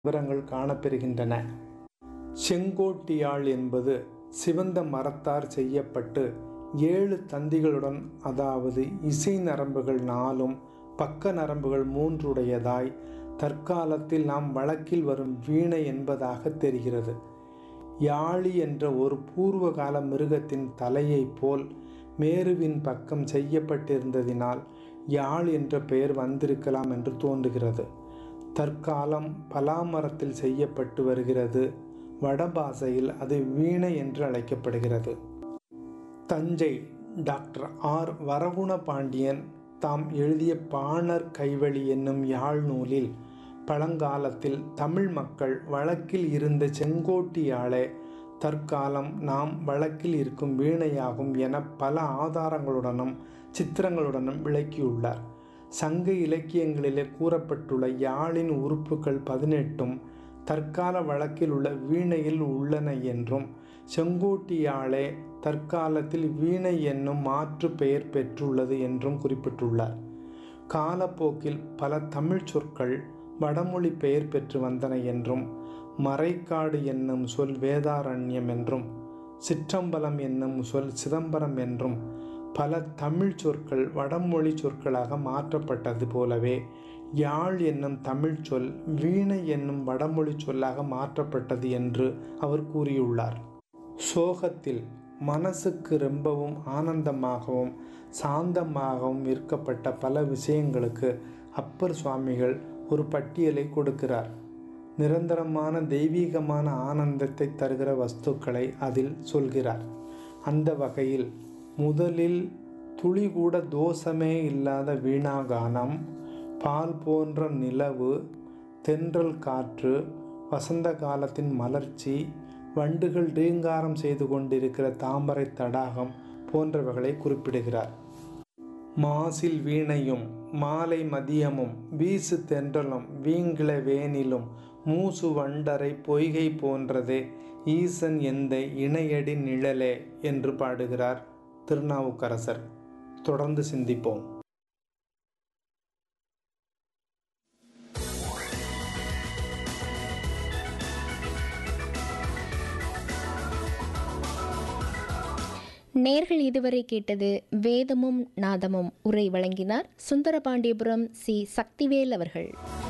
விவரங்கள் காணப்பெறுகின்றன செங்கோட்டியாழ் என்பது சிவந்த மரத்தார் செய்யப்பட்டு ஏழு தந்திகளுடன் அதாவது இசை நரம்புகள் நாலும் பக்க நரம்புகள் மூன்றுடையதாய் தற்காலத்தில் நாம் வழக்கில் வரும் வீணை என்பதாக தெரிகிறது யாழி என்ற ஒரு பூர்வகால மிருகத்தின் தலையைப் போல் மேருவின் பக்கம் செய்யப்பட்டிருந்ததினால் யாழ் என்ற பெயர் வந்திருக்கலாம் என்று தோன்றுகிறது தற்காலம் பலாமரத்தில் செய்யப்பட்டு வருகிறது வடபாசையில் அது வீணை என்று அழைக்கப்படுகிறது தஞ்சை டாக்டர் ஆர் வரகுண பாண்டியன் தாம் எழுதிய பாணர் கைவழி என்னும் யாழ் நூலில் பழங்காலத்தில் தமிழ் மக்கள் வழக்கில் இருந்த செங்கோட்டி யாழே தற்காலம் நாம் வழக்கில் இருக்கும் வீணையாகும் என பல ஆதாரங்களுடனும் சித்திரங்களுடனும் விளக்கியுள்ளார் சங்க இலக்கியங்களிலே கூறப்பட்டுள்ள யாழின் உறுப்புகள் பதினெட்டும் தற்கால வழக்கில் உள்ள வீணையில் உள்ளன என்றும் செங்கோட்டி யாழே தற்காலத்தில் வீணை என்னும் மாற்று பெயர் பெற்றுள்ளது என்றும் குறிப்பிட்டுள்ளார் காலப்போக்கில் பல தமிழ் சொற்கள் வடமொழி பெயர் பெற்று வந்தன என்றும் மறைக்காடு என்னும் சொல் வேதாரண்யம் என்றும் சிற்றம்பலம் என்னும் சொல் சிதம்பரம் என்றும் பல தமிழ் சொற்கள் வடமொழி சொற்களாக மாற்றப்பட்டது போலவே யாழ் என்னும் தமிழ் சொல் வீணை என்னும் வடமொழி சொல்லாக மாற்றப்பட்டது என்று அவர் கூறியுள்ளார் சோகத்தில் மனசுக்கு ரொம்பவும் ஆனந்தமாகவும் சாந்தமாகவும் இருக்கப்பட்ட பல விஷயங்களுக்கு அப்பர் சுவாமிகள் ஒரு பட்டியலை கொடுக்கிறார் நிரந்தரமான தெய்வீகமான ஆனந்தத்தை தருகிற வஸ்துக்களை அதில் சொல்கிறார் அந்த வகையில் முதலில் துளி கூட தோஷமே இல்லாத வீணாகானம் பால் போன்ற நிலவு தென்றல் காற்று வசந்த காலத்தின் மலர்ச்சி வண்டுகள் ரீங்காரம் செய்து கொண்டிருக்கிற தாமரை தடாகம் போன்றவைகளை குறிப்பிடுகிறார் மாசில் வீணையும் மாலை மதியமும் வீசு தென்றலும் வீங்கிள வேனிலும் மூசு வண்டரை பொய்கை போன்றதே ஈசன் எந்த இணையடி நிழலே என்று பாடுகிறார் திருநாவுக்கரசர் தொடர்ந்து சிந்திப்போம் நேர்கள் இதுவரை கேட்டது வேதமும் நாதமும் உரை வழங்கினார் சுந்தரபாண்டியபுரம் சி சக்திவேல் அவர்கள்